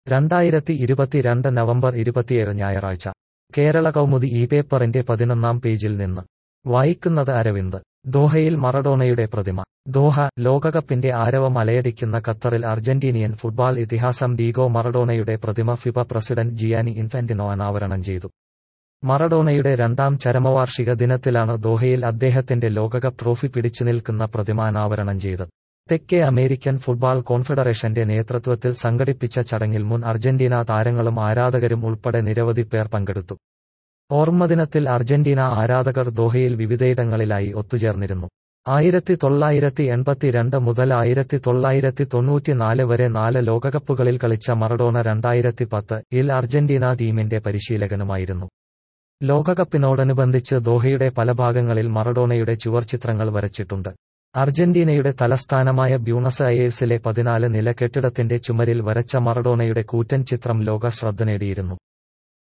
രണ്ടായിരത്തി ഇരുപത്തിരണ്ട് നവംബർ ഇരുപത്തിയേഴ് ഞായറാഴ്ച കേരള കൗമുദി ഈ പേപ്പറിന്റെ പതിനൊന്നാം പേജിൽ നിന്ന് വായിക്കുന്നത് അരവിന്ദ് ദോഹയിൽ മറഡോണയുടെ പ്രതിമ ദോഹ ലോകകപ്പിന്റെ ആരവം അലയടിക്കുന്ന ഖത്തറിൽ അർജന്റീനിയൻ ഫുട്ബോൾ ഇതിഹാസം ഡീഗോ മറഡോണയുടെ പ്രതിമ ഫിഫ പ്രസിഡന്റ് ജിയാനി ഇൻഫാന്റിനോ അനാവരണം ചെയ്തു മറഡോണയുടെ രണ്ടാം ചരമവാർഷിക ദിനത്തിലാണ് ദോഹയിൽ അദ്ദേഹത്തിന്റെ ലോകകപ്പ് ട്രോഫി പിടിച്ചു നിൽക്കുന്ന പ്രതിമ അനാവരണം ചെയ്തത് തെക്കേ അമേരിക്കൻ ഫുട്ബോൾ കോൺഫെഡറേഷന്റെ നേതൃത്വത്തിൽ സംഘടിപ്പിച്ച ചടങ്ങിൽ മുൻ അർജന്റീന താരങ്ങളും ആരാധകരും ഉൾപ്പെടെ നിരവധി പേർ പങ്കെടുത്തു ഓർമ്മദിനത്തിൽ അർജന്റീന ആരാധകർ ദോഹയിൽ വിവിധയിടങ്ങളിലായി ഒത്തുചേർന്നിരുന്നു ആയിരത്തി തൊള്ളായിരത്തി എൺപത്തിരണ്ട് മുതൽ ആയിരത്തി തൊള്ളായിരത്തി തൊണ്ണൂറ്റിനാല് വരെ നാല് ലോകകപ്പുകളിൽ കളിച്ച മറഡോണ രണ്ടായിരത്തി പത്ത് ഇൽ അർജന്റീന ടീമിന്റെ പരിശീലകനുമായിരുന്നു ലോകകപ്പിനോടനുബന്ധിച്ച് ദോഹയുടെ പല ഭാഗങ്ങളിൽ മറഡോണയുടെ ചുവർച്ചിത്രങ്ങൾ വരച്ചിട്ടുണ്ട് അർജന്റീനയുടെ തലസ്ഥാനമായ ബ്യൂണസ് അയേഴ്സിലെ പതിനാല് നില കെട്ടിടത്തിന്റെ ചുമരിൽ വരച്ച മറഡോണയുടെ കൂറ്റൻ ചിത്രം ലോക ശ്രദ്ധ നേടിയിരുന്നു